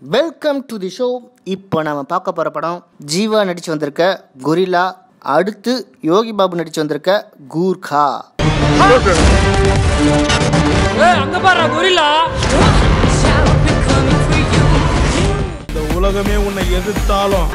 Welcome to the show இப்போ நாம பார்க்க போகிற படம் ஜீவா நடித்து வந்திருக்க கொரில்லா அடுத்து யோகி பாபு நடித்து வந்திருக்க கூர்கா ஏய் அங்க பாரு கொரில்லா இந்த உலகமே உன்னை எதிர்த்தாலும்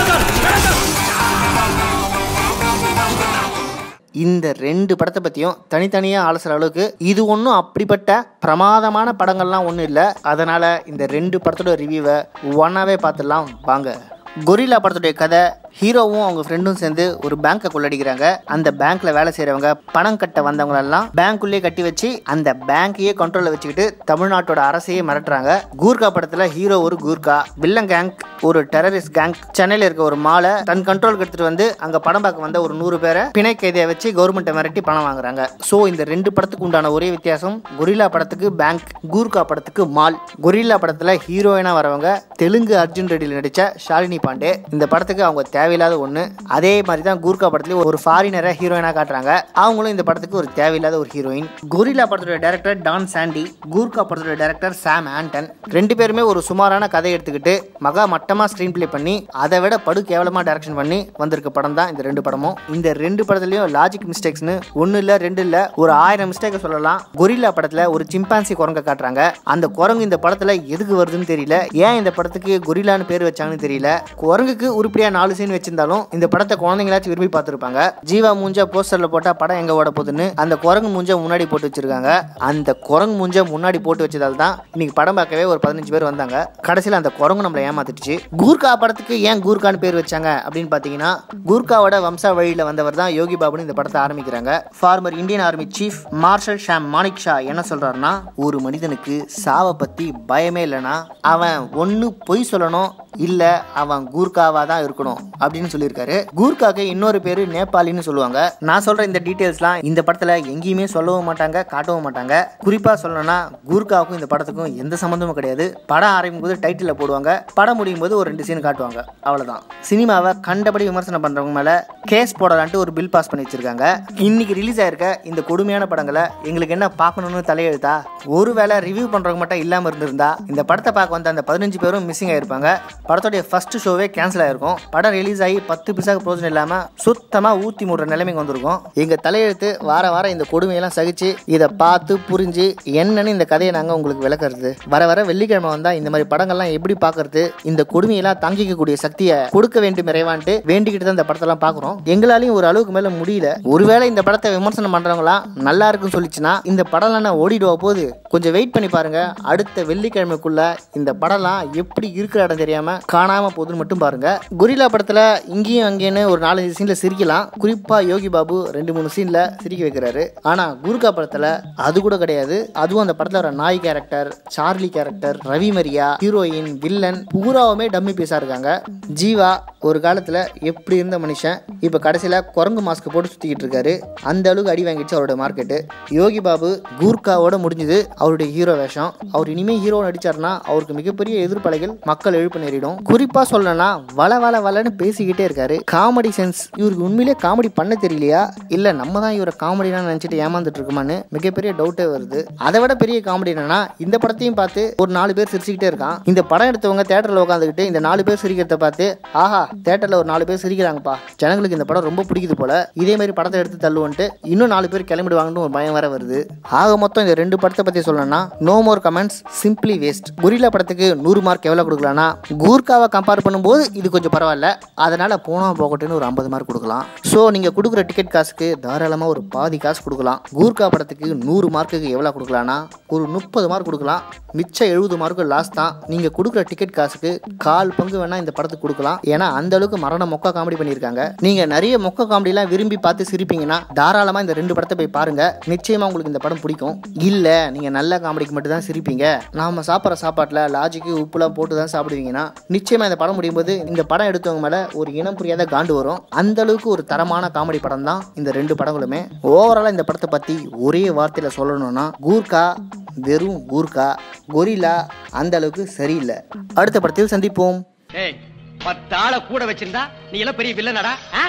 இந்த ரெண்டு படத்தை பற்றியும் தனித்தனியாக ஆலோசனை அளவுக்கு இது ஒன்றும் அப்படிப்பட்ட பிரமாதமான படங்கள்லாம் ஒன்றும் இல்லை அதனால் இந்த ரெண்டு படத்தோட ரிவ்யூவை ஒன்றாவே பார்த்துடலாம் வாங்க கொரில்லா படத்துடைய கதை ஹீரோவும் அவங்க ஃப்ரெண்டும் சேர்ந்து ஒரு பேங்க்கை கொள்ளடிக்கிறாங்க அந்த பேங்க்ல வேலை செய்றவங்க பணம் கட்ட வந்தவங்க எல்லாம் பேங்க்குள்ளேயே கட்டி வச்சு அந்த பேங்கையே கண்ட்ரோல்ல வச்சுக்கிட்டு தமிழ்நாட்டோட அரசையே மிரட்டுறாங்க கூர்கா படத்துல ஹீரோ ஒரு கூர்கா வில்லன் கேங் ஒரு டெரரிஸ்ட் கேங் சென்னையில இருக்க ஒரு மாலை தன் கண்ட்ரோலுக்கு எடுத்துட்டு வந்து அங்க படம் பார்க்க வந்த ஒரு நூறு பேரை பிணை கைதியை வச்சு கவர்மெண்ட்டை மிரட்டி பணம் வாங்குறாங்க சோ இந்த ரெண்டு படத்துக்கு உண்டான ஒரே வித்தியாசம் கொரில்லா படத்துக்கு பேங்க் கூர்கா படத்துக்கு மால் கொரில்லா படத்துல ஹீரோயினா வரவங்க தெலுங்கு அர்ஜுன் ரெட்டியில் நடிச்ச ஷாலினி பாண்டே இந்த படத்துக்கு அவங்க தேவையில்லாத ஒண்ணு அதே மாதிரி தான் கூர்கா படத்துலயும் ஒரு ஃபாரினரை ஹீரோயினா காட்டுறாங்க அவங்களும் இந்த படத்துக்கு ஒரு தேவையில்லாத ஒரு ஹீரோயின் கொரில்லா படத்தோட டைரக்டர் டான் சாண்டி கூர்கா படத்தோட டைரக்டர் சாம் ஆண்டன் ரெண்டு பேருமே ஒரு சுமாரான கதை எடுத்துக்கிட்டு மகா மட்டமா ஸ்க்ரீன் ப்ளே பண்ணி அதை விட படு கேவலமா டைரக்ஷன் பண்ணி வந்திருக்க படம் தான் இந்த ரெண்டு படமும் இந்த ரெண்டு படத்துலயும் லாஜிக் மிஸ்டேக்ஸ்னு ஒன்னு இல்ல ரெண்டு இல்ல ஒரு ஆயிரம் மிஸ்டேக் சொல்லலாம் கொரில்லா படத்துல ஒரு சிம்பான்சி குரங்க காட்டுறாங்க அந்த குரங்கு இந்த படத்துல எதுக்கு வருதுன்னு தெரியல ஏன் இந்த படத்துக்கு கொரில்லான்னு பேர் வச்சாங்கன்னு தெரியல குரங்குக்கு உருப்படியா நாலு சீன் வச்சிருந்தாலும் இந்த படத்தை குழந்தைங்களாச்சும் விரும்பி பார்த்துருப்பாங்க ஜீவா மூஞ்ச போஸ்டர்ல போட்டா படம் எங்க ஓட போகுதுன்னு அந்த குரங்கு மூஞ்ச முன்னாடி போட்டு வச்சிருக்காங்க அந்த குரங்கு மூஞ்ச முன்னாடி போட்டு வச்சதால தான் இன்னைக்கு படம் பார்க்கவே ஒரு பதினஞ்சு பேர் வந்தாங்க கடைசியில் அந்த குரங்கு நம்மளை ஏமாத்திடுச்சு கூர்கா படத்துக்கு ஏன் கூர்கான்னு பேர் வச்சாங்க அப்படின்னு பார்த்தீங்கன்னா கூர்காவோட வம்சா வழியில் வந்தவர் தான் யோகி பாபுன்னு இந்த படத்தை ஆரம்பிக்கிறாங்க former Indian army chief marshal Sam Manekshaw என்ன சொல்றாருன்னா ஒரு மனிதனுக்கு சாவை பத்தி பயமே இல்லைன்னா அவன் ஒன்று பொய் சொல்லணும் இல்ல அவன் கூர்காவா தான் இருக்கணும் அப்படின்னு சொல்லியிருக்காரு கூர்காக்கு இன்னொரு பேரு நேபாளின்னு சொல்லுவாங்க நான் சொல்ற இந்த டீடைல்ஸ்லாம் இந்த படத்துல எங்கேயுமே சொல்லவும் மாட்டாங்க காட்டவும் மாட்டாங்க குறிப்பா சொல்லணும்னா கூர்காவுக்கும் இந்த படத்துக்கும் எந்த சம்மந்தமும் கிடையாது படம் ஆரம்பிக்கும் போது டைட்டில் போடுவாங்க படம் முடியும் போது ஒரு ரெண்டு சீன் காட்டுவாங்க அவ்வளவுதான் சினிமாவை கண்டபடி விமர்சனம் பண்றவங்க மேல கேஸ் போடலான்ட்டு ஒரு பில் பாஸ் பண்ணி வச்சிருக்காங்க இன்னைக்கு ரிலீஸ் ஆயிருக்க இந்த கொடுமையான படங்களை எங்களுக்கு என்ன பார்க்கணும்னு தலையெழுத்தா ஒருவேளை ரிவ்யூ பண்றவங்க மட்டும் இல்லாம இருந்திருந்தா இந்த படத்தை பார்க்க வந்த அந்த பதினஞ்சு பேரும் மிஸ்ஸிங் ஆயிருப்பாங்க படத்தோடைய ஃபர்ஸ்ட் ஷோவே கேன்சல் ஆயிருக்கும் படம் ரிலீஸ் ஆகி பத்து பிசாக்கு பிரோஜனம் இல்லாம சுத்தமா ஊத்தி மூடுற நிலைமைக்கு வந்திருக்கும் எங்க தலையெழுத்து வார வாரம் இந்த கொடுமையெல்லாம் சகிச்சு இதை பார்த்து புரிஞ்சு என்னன்னு இந்த கதையை நாங்க உங்களுக்கு விளக்குறது வர வர வெள்ளிக்கிழமை வந்தா இந்த மாதிரி படங்கள்லாம் எப்படி பார்க்கறது இந்த கொடுமையெல்லாம் தாங்கிக்கக்கூடிய சக்தியை கொடுக்க வேண்டும் இறைவான்ட்டு வேண்டிக்கிட்டு தான் இந்த படத்தெல்லாம் பார்க்குறோம் எங்களாலையும் ஒரு அளவுக்கு மேல முடியல ஒருவேளை இந்த படத்தை விமர்சனம் பண்றவங்களாம் நல்லா இருக்குன்னு சொல்லிச்சுன்னா இந்த படம்லாம் ஓடிடுவா போது கொஞ்சம் வெயிட் பண்ணி பாருங்க அடுத்த வெள்ளிக்கிழமைக்குள்ள இந்த படம்லாம் எப்படி இருக்கிற இடம் தெரியாம காணாம போகுதுன்னு மட்டும் பாருங்க கொரில்லா படத்துல இங்கேயும் அங்கேன்னு ஒரு நாலஞ்சு சீன்ல சிரிக்கலாம் குறிப்பா யோகி பாபு ரெண்டு மூணு சீன்ல சிரிக்க வைக்கிறாரு ஆனா குருகா படத்துல அது கூட கிடையாது அதுவும் அந்த படத்துல வர நாய் character Charlie character Ravi Maria heroine villain பூராவுமே டம்மி பீஸா இருக்காங்க ஜீவா ஒரு காலத்துல எப்படி இருந்த மனுஷன் இப்ப கடைசியில குரங்கு மாஸ்க் போட்டு சுத்திக்கிட்டு இருக்காரு அந்த அளவுக்கு அடி வாங்கிடுச்சு அவரோட மார்க்கெட்டு யோகி பாபு கூர்காவோட முடிஞ்சது அவருடைய ஹீரோ வேஷம் அவர் இனிமே ஹீரோ நடிச்சாருன்னா அவருக்கு மிகப்பெரிய எதிர்ப்பலைகள் மக்கள் எழுப்பு நேரிடும் குறிப்பா சொல்லணும்னா வள வள வளன்னு பேசிக்கிட்டே இருக்காரு காமெடி சென்ஸ் இவருக்கு உண்மையிலே காமெடி பண்ண தெரியலையா இல்ல நம்ம தான் இவரை காமெடினா நினைச்சிட்டு ஏமாந்துட்டு இருக்கோமான்னு மிகப்பெரிய டவுட்டே வருது அதை விட பெரிய காமெடி என்னன்னா இந்த படத்தையும் பார்த்து ஒரு நாலு பேர் சிரிச்சுக்கிட்டே இருக்கான் இந்த படம் எடுத்தவங்க தேட்டர்ல உட்காந்துக்கிட்டு இந்த நாலு பேர் சிரிக்கிறத பார்த்து ஆஹா தேட்டர்ல ஒரு நாலு பேர் சிரிக்கிறாங்கப்பா ஜனங்களுக்கு இந்த படம் ரொம்ப பிடிக்குது போல இதே மாதிரி படத்தை எடுத்து தள்ளுவன்ட்டு இன்னும் நாலு பேர் கிளம்பிடுவாங்கன்னு ஒரு பயம் வேற வருது ஆக மொத்தம் இந்த ரெண்டு படத்தை பத்தி சொல்லணும்னா no more comments simply waste gorilla படத்துக்கு நூறு மார்க் எவ்வளவு கொடுக்கலாம்னா கூர்காவை கம்பேர் பண்ணும்போது இது கொஞ்சம் பரவாயில்ல அதனால போனா போகட்டுன்னு ஒரு ஐம்பது மார்க் கொடுக்கலாம் ஸோ நீங்க கொடுக்குற டிக்கெட் காசுக்கு தாராளமா ஒரு பாதி காசு கொடுக்கலாம் கூர்கா படத்துக்கு நூறு மார்க்குக்கு எவ்வளவு கொடுக்கலாம்னா ஒரு முப்பது மார்க் கொடுக்கலாம் மிச்சம் எழுபது மார்க்கு லாஸ்ட் தான் நீங்க கொடுக்குற டிக்கெட் காசுக்கு கால் பங்கு வேணா இந்த படத்துக்கு கொடுக்கலாம் ஏன்னா அந்த அளவுக்கு மரண மொக்க காமெடி பண்ணியிருக்காங்க நீங்க நிறைய மொக்க காமெடிலாம் விரும்பி பார்த்து சிரிப்பீங்கன்னா தாராளமா இந்த ரெண்டு படத்தை போய் பாருங்க நிச்சயமா உங்களுக்கு இந்த படம் பிடிக்கும் இல்ல நீங்க நல்ல காமெடிக்கு மட்டும் தான் சிரிப்பீங்க நாம சாப்பிட்ற சாப்பாட்டுல லாஜிக்கு உப்புலாம் போட்டு தான் சாப்பிடுவீங்கன்னா நிச்சயமா இந்த படம் முடியும் போது இந்த படம் எடுத்தவங்க மேல ஒரு இனம் புரியாத காண்டு வரும் அந்த அளவுக்கு ஒரு தரமான காமெடி படம் தான் இந்த ரெண்டு படங்களுமே ஓவராலா இந்த படத்தை பத்தி ஒரே வார்த்தையில சொல்லணும்னா கூர்கா வெறும் கூர்கா கொரில்லா அந்த அளவுக்கு சரியில்லை அடுத்த படத்தில் சந்திப்போம் ஏய் பத்து ஆளை கூட வச்சிருந்தா நீ எல்லாம் பெரிய வில்லனடா ஆ?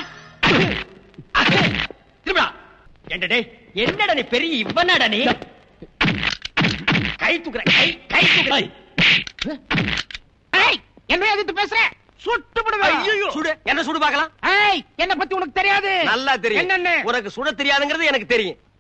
திரும்பா என்னடா டேய் என்னடா நீ பெரிய இவனடா நீ கை தூக்குற கை கை தூக்குற என்ன எதிர்த்து பேசுற சுட்டு விடுவேன் ஐயோ சுடு என்ன சுடு பார்க்கலாம் ஏய் என்ன பத்தி உனக்கு தெரியாது நல்லா தெரியும் என்னன்னு உனக்கு சுட தெரியாதுங்கிறது எனக்கு தெரியும்